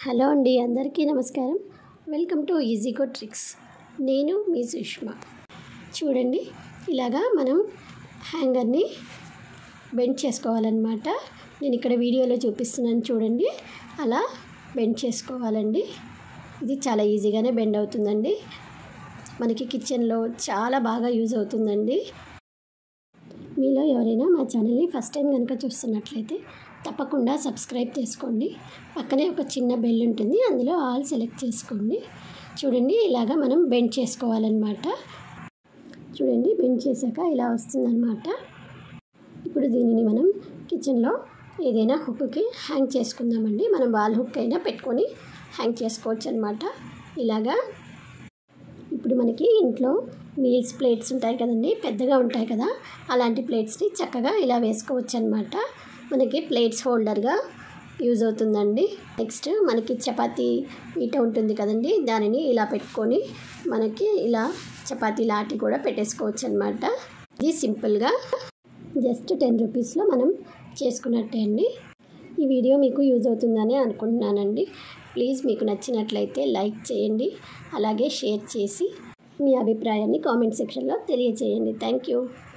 hello అండి అందరికీ నమస్కారం వెల్కమ్ టు ఈజీగో ట్రిక్స్ నేను మీ సుష్మా చూడండి ఇలాగా మనం హ్యాంగర్ని బెండ్ చేసుకోవాలన్నమాట నేను ఇక్కడ వీడియోలో చూపిస్తున్నాను చూడండి అలా బెండ్ చేసుకోవాలండి ఇది చాలా ఈజీగానే బెండ్ అవుతుందండి మనకి కిచెన్లో చాలా బాగా యూజ్ అవుతుందండి మీలో ఎవరైనా మా ఛానల్ని ఫస్ట్ టైం కనుక చూస్తున్నట్లయితే తప్పకుండా సబ్స్క్రైబ్ చేసుకోండి పక్కనే ఒక చిన్న బెల్ ఉంటుంది అందులో ఆల్ సెలెక్ట్ చేసుకోండి చూడండి ఇలాగా మనం బెండ్ చేసుకోవాలన్నమాట చూడండి బెండ్ చేశాక ఇలా వస్తుందన్నమాట ఇప్పుడు దీనిని మనం కిచెన్లో ఏదైనా హుక్కి హ్యాంగ్ చేసుకుందామండి మనం వాల్ హుక్ అయినా పెట్టుకొని హ్యాంగ్ చేసుకోవచ్చు అనమాట ఇలాగా ఇప్పుడు మనకి ఇంట్లో మీల్స్ ప్లేట్స్ ఉంటాయి కదండి పెద్దగా ఉంటాయి కదా అలాంటి ప్లేట్స్ని చక్కగా ఇలా వేసుకోవచ్చు అనమాట మనకి ప్లేట్స్ హోల్డర్గా యూజ్ అవుతుందండి నెక్స్ట్ మనకి చపాతీ ఈట ఉంటుంది కదండి దానిని ఇలా పెట్టుకొని మనకి ఇలా చపాతీ లాటి కూడా పెట్టేసుకోవచ్చు అనమాట ఇది సింపుల్గా జస్ట్ టెన్ రూపీస్లో మనం చేసుకున్నట్టే అండి ఈ వీడియో మీకు యూజ్ అవుతుందని అనుకుంటున్నానండి ప్లీజ్ మీకు నచ్చినట్లయితే లైక్ చేయండి అలాగే షేర్ చేసి మీ అభిప్రాయాన్ని కామెంట్ సెక్షన్లో తెలియచేయండి థ్యాంక్ యూ